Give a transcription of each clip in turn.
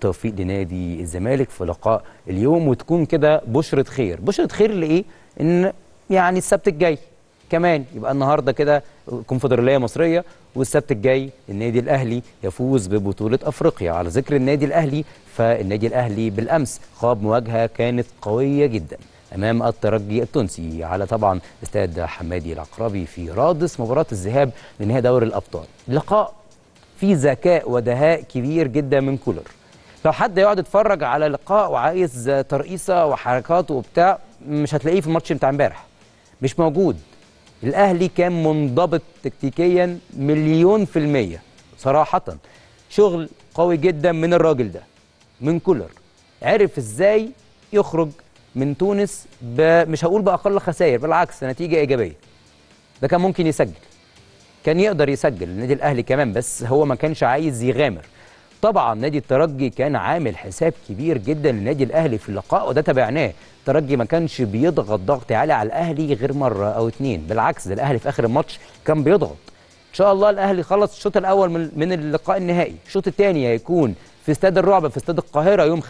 بالتوفيق لنادي الزمالك في لقاء اليوم وتكون كده بشرة خير بشرة خير لإيه؟ إن يعني السبت الجاي كمان يبقى النهارده كده كونفدراليه مصريه والسبت الجاي النادي الاهلي يفوز ببطوله افريقيا على ذكر النادي الاهلي فالنادي الاهلي بالامس خاض مواجهه كانت قويه جدا امام الترجي التونسي على طبعا استاد حمادي العقربي في رادس مباراه الذهاب لنهائي دوري الابطال لقاء فيه ذكاء ودهاء كبير جدا من كولر لو حد يقعد يتفرج على لقاء وعايز ترقيصه وحركات وبتاع مش هتلاقيه في الماتش بتاع امبارح مش موجود الاهلي كان منضبط تكتيكيا مليون في الميه صراحه شغل قوي جدا من الراجل ده من كولر عرف ازاي يخرج من تونس ب... مش هقول باقل خسائر بالعكس نتيجه ايجابيه ده كان ممكن يسجل كان يقدر يسجل النادي الاهلي كمان بس هو ما كانش عايز يغامر طبعا نادي الترجي كان عامل حساب كبير جدا للنادي الاهلي في اللقاء وده تابعناه الترجي ما كانش بيضغط ضغط عالي على الاهلي غير مره او اتنين بالعكس ده الاهلي في اخر الماتش كان بيضغط ان شاء الله الاهلي خلص الشوط الاول من, من اللقاء النهائي الشوط الثاني هيكون في استاد الرعب في استاد القاهره يوم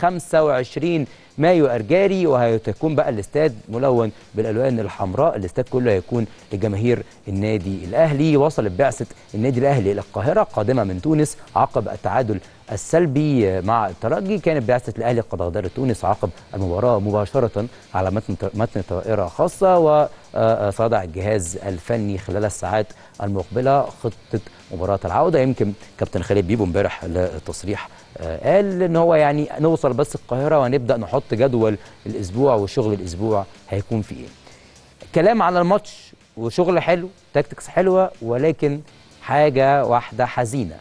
25 مايو ارجاري وهيكون بقى الاستاد ملون بالالوان الحمراء الاستاد كله هيكون لجماهير النادي الاهلي وصلت بعثه النادي الاهلي الى القاهره قادمه من تونس عقب التعادل السلبي مع الترجي كانت بعثه الاهلي قد غادرت تونس عقب المباراه مباشره على متن متن طائره خاصه وصدع الجهاز الفني خلال الساعات المقبله خطه مباراه العوده يمكن كابتن خالد بيبو امبارح التصريح قال ان هو يعني نوصل بس القاهره ونبدا نحط جدول الاسبوع وشغل الاسبوع هيكون في ايه كلام على الماتش وشغل حلو تاكتكس حلوه ولكن حاجه واحده حزينه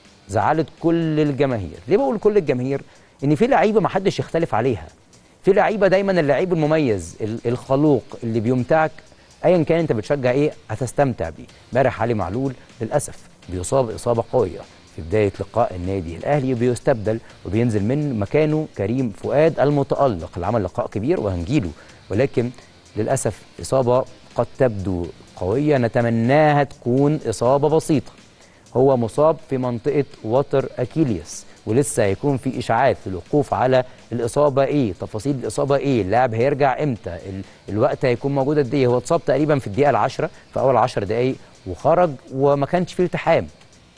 زعلت كل الجماهير ليه بقول كل الجماهير ان في لعيبه ما حدش يختلف عليها في لعيبه دايما اللعيب المميز الخلوق اللي بيمتعك ايا كان انت بتشجع ايه هتستمتع بيه امبارح علي معلول للاسف بيصاب اصابه قويه في بدايه لقاء النادي الاهلي وبيستبدل وبينزل من مكانه كريم فؤاد المتالق اللي عمل لقاء كبير وهنجيله ولكن للاسف اصابه قد تبدو قويه نتمناها تكون اصابه بسيطه هو مصاب في منطقه وتر اكيليوس ولسه هيكون في اشاعات للوقوف على الاصابه ايه تفاصيل الاصابه ايه اللاعب هيرجع امتى ال... الوقت هيكون موجود قد ايه هو اتصاب تقريبا في الدقيقه العاشرة في اول 10 دقائق وخرج وما كانش فيه التحام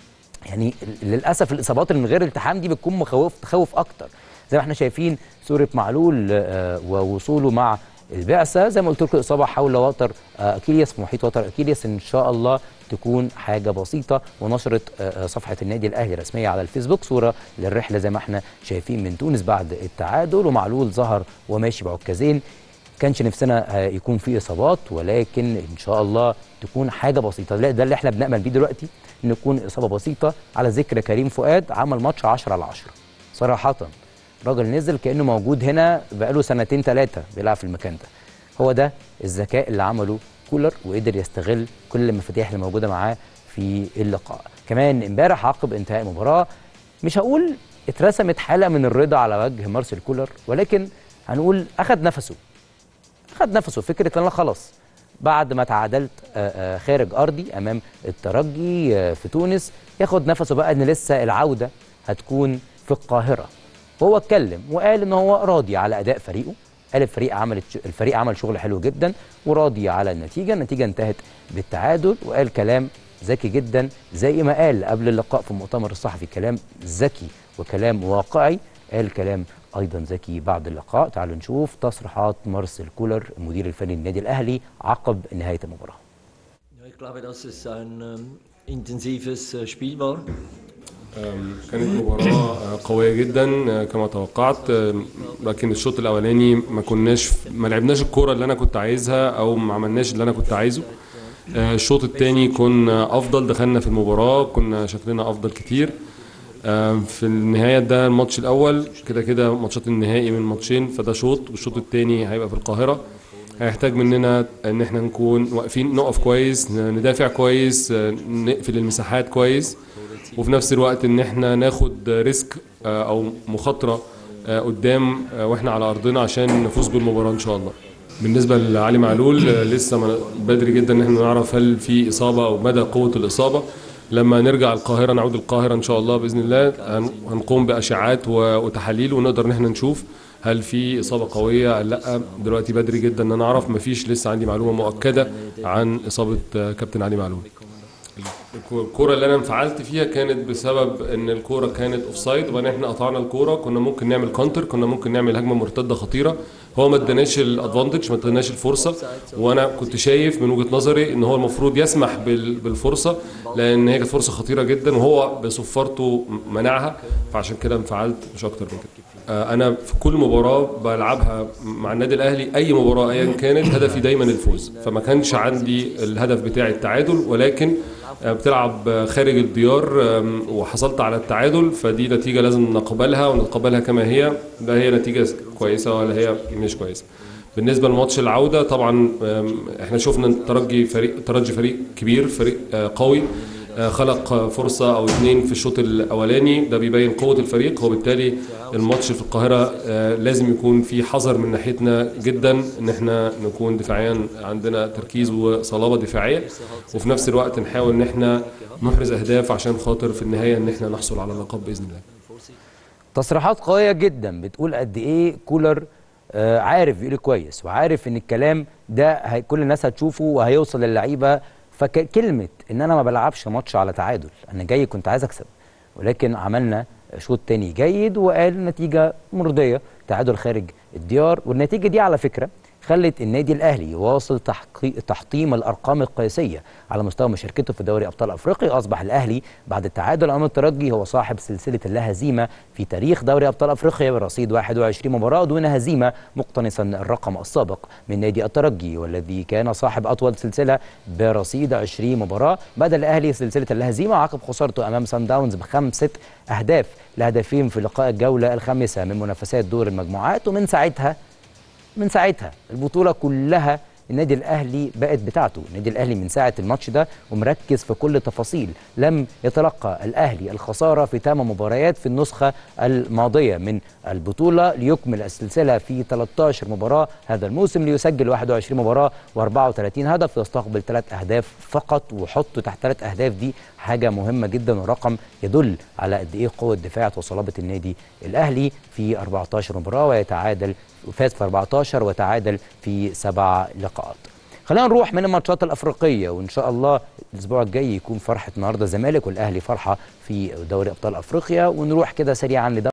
يعني للاسف الاصابات اللي من غير التحام دي بتكون مخوف تخوف اكتر زي ما احنا شايفين صوره معلول آه ووصوله مع البعثه زي ما قلت لكم اصابه حول وتر آه اكيليس في محيط وتر اكيليس ان شاء الله تكون حاجه بسيطه ونشرت آه صفحه النادي الاهلي رسميه على الفيسبوك صوره للرحله زي ما احنا شايفين من تونس بعد التعادل ومعلول ظهر وماشي بعكازين كانش نفسنا يكون في اصابات ولكن ان شاء الله تكون حاجه بسيطه ده اللي احنا بنامل بيه دلوقتي ان تكون اصابه بسيطه على ذكر كريم فؤاد عمل ماتش 10 على 10 صراحه راجل نزل كانه موجود هنا بقاله سنتين ثلاثه بيلعب في المكان ده هو ده الذكاء اللي عمله كولر وقدر يستغل كل المفاتيح اللي موجوده معاه في اللقاء كمان امبارح عقب انتهاء المباراه مش هقول اترسمت حاله من الرضا على وجه مارسيل كولر ولكن هنقول اخذ نفسه اخذ نفسه فكره ان انا خلاص بعد ما تعادلت خارج ارضي امام الترجي في تونس ياخد نفسه بقى ان لسه العوده هتكون في القاهره وهو اتكلم وقال ان هو راضي على اداء فريقه قال الفريق عمل الفريق عمل شغل حلو جدا وراضي على النتيجه النتيجه انتهت بالتعادل وقال كلام ذكي جدا زي ما قال قبل اللقاء في المؤتمر الصحفي كلام ذكي وكلام واقعي قال كلام ايضا ذكي بعد اللقاء تعالوا نشوف تصريحات مارسيل كولر المدير الفني للنادي الاهلي عقب نهايه المباراه Ich glaube, dass es ein ähm, intensives äh, Spiel war. كانت مباراة قوية جدا كما توقعت لكن الشوط الأولاني ما كناش ما لعبناش الكورة اللي أنا كنت عايزها أو ما عملناش اللي أنا كنت عايزه الشوط الثاني كنا أفضل دخلنا في المباراة كنا شكلنا أفضل كتير في النهاية ده الماتش الأول كده كده ماتشات النهائي من ماتشين فده شوط والشوط الثاني هيبقى في القاهرة هيحتاج مننا ان احنا نكون واقفين نقف كويس ندافع كويس نقفل المساحات كويس وفي نفس الوقت ان احنا ناخد ريسك او مخاطره قدام واحنا على ارضنا عشان نفوز بالمباراه ان شاء الله بالنسبه لعلي معلول لسه بدري جدا ان احنا نعرف هل في اصابه او مدى قوه الاصابه لما نرجع القاهره نعود القاهره ان شاء الله باذن الله هن- هنقوم باشعاعات و- وتحاليل ونقدر ان احنا نشوف هل في اصابه قويه ولا لا دلوقتي بدري جدا ان انا اعرف مفيش لسه عندي معلومه مؤكده عن اصابه آه، كابتن علي معلول الكوره اللي انا انفعلت فيها كانت بسبب ان الكوره كانت اوف سايد وبعدين احنا قطعنا الكوره كنا ممكن نعمل كونتر كنا ممكن نعمل هجمه مرتده خطيره هو ما اداناش الادفانتج ما اداناش الفرصه وانا كنت شايف من وجهه نظري ان هو المفروض يسمح بال- بالفرصه لان هي كانت فرصه خطيره جدا وهو بصفارته منعها فعشان كده انفعلت مش اكتر من كده آه، انا في كل مباراه بلعبها مع النادي الاهلي اي مباراه ايا كانت هدفي دايما الفوز فما كانش عندي الهدف بتاعي التعادل ولكن آه، بتلعب آه، خارج الديار آم، وحصلت على التعادل فدي نتيجه لازم نقبلها ونتقبلها كما هي لا هي نتيجه كويسه ولا هي مش كويسه بالنسبه لماتش العوده طبعا آم، احنا شفنا الترجي فريق الترجي فريق كبير فريق آه، قوي آه، خلق آه، فرصه او اتنين في الشوط الاولاني ده بيبين قوه الفريق وبالتالي الماتش في القاهره آه، لازم يكون في حذر من ناحيتنا جدا ان احنا نكون دفاعيا عندنا تركيز وصلابه دفاعيه وفي نفس الوقت نحاول ان احنا نحرز اهداف عشان خاطر في النهايه ان احنا نحصل على اللقب باذن الله تصريحات قويه جدا بتقول قد ايه كولر آه عارف بيقول كويس وعارف ان الكلام ده هي كل الناس هتشوفه وهيوصل للعيبه فكلمه ان انا ما بلعبش ماتش على تعادل انا جاي كنت عايز اكسب ولكن عملنا شوط تاني جيد وقال نتيجه مرضيه تعادل خارج الديار والنتيجه دي على فكره خلت النادي الاهلي يواصل تحقيق تحطيم الارقام القياسيه على مستوى مشاركته في دوري ابطال افريقيا اصبح الاهلي بعد التعادل امام الترجي هو صاحب سلسله اللا هزيمه في تاريخ دوري ابطال افريقيا برصيد 21 مباراه دون هزيمه مقتنصا الرقم السابق من نادي الترجي والذي كان صاحب اطول سلسله برصيد 20 مباراه بدا الاهلي سلسله اللا هزيمه عقب خسارته امام سان داونز بخمسه اهداف لهدفين في لقاء الجوله الخامسه من منافسات دور المجموعات ومن ساعتها من ساعتها البطوله كلها النادي الاهلي بقت بتاعته النادي الاهلي من ساعه الماتش ده ومركز في كل تفاصيل لم يتلقى الاهلي الخساره في ثمان مباريات في النسخه الماضيه من البطوله ليكمل السلسله في 13 مباراه هذا الموسم ليسجل 21 مباراه و34 هدف ويستقبل ثلاث اهداف فقط وحطه تحت ثلاث اهداف دي حاجه مهمه جدا ورقم يدل على قد ايه قوه دفاع وصلابه النادي الاهلي في 14 مباراه ويتعادل فاز في 14 وتعادل في سبع لقاءات خلينا نروح من الماتشات الافريقيه وان شاء الله الاسبوع الجاي يكون فرحه النهارده الزمالك والاهلي فرحه في دوري ابطال افريقيا ونروح كده سريعا لدوري